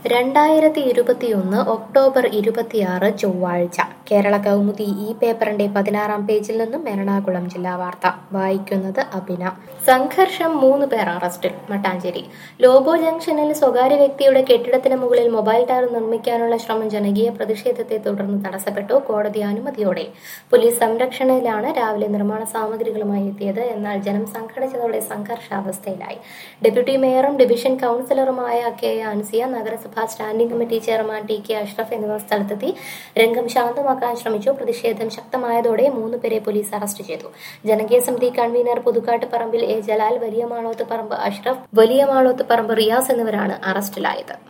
രണ്ടായിരത്തി ഇരുപത്തിയൊന്ന് ഒക്ടോബർ ഇരുപത്തിയാറ് ചൊവ്വാഴ്ച കേരള കൗമുദി ഈ പേപ്പറിന്റെ പതിനാറാം പേജിൽ നിന്നും എറണാകുളം ജില്ലാ വാർത്ത വായിക്കുന്നത് അഭിന സംഘർഷം മൂന്ന് പേർ അറസ്റ്റിൽ മട്ടാഞ്ചേരി ലോബോ ജംഗ്ഷനിൽ സ്വകാര്യ വ്യക്തിയുടെ കെട്ടിടത്തിന് മുകളിൽ മൊബൈൽ ടവർ നിർമ്മിക്കാനുള്ള ശ്രമം ജനകീയ പ്രതിഷേധത്തെ തുടർന്ന് തടസ്സപ്പെട്ടു കോടതി അനുമതിയോടെ പോലീസ് സംരക്ഷണയിലാണ് രാവിലെ നിർമ്മാണ സാമഗ്രികളുമായി എത്തിയത് എന്നാൽ ജനം സംഘടിച്ചതോടെ സംഘർഷാവസ്ഥയിലായി ഡെപ്യൂട്ടി മേയറും ഡിവിഷൻ കൌൺസിലറുമായ കെ അൻസിയ നഗരസഭാ standing committee chairman T K Ashraf എന്നിവർ സ്ഥലത്തെത്തി രംഗം ശാന്തമാക്കാൻ ശ്രമിച്ചു പ്രതിഷേധം ശക്തമായതോടെ മൂന്ന് പേരെ പോലീസ് അറസ്റ്റ് ചെയ്തു ജനകീയ സമിതി കൺവീനർ പുതുക്കാട്ട് പറമ്പിൽ എ ജലാൽ വലിയ മാളോത്ത് പറമ്പ് അഷ്റഫ് വലിയ മാളോത്ത് പറമ്പ് റിയാസ് എന്നിവരാണ് അറസ്റ്റിലായത്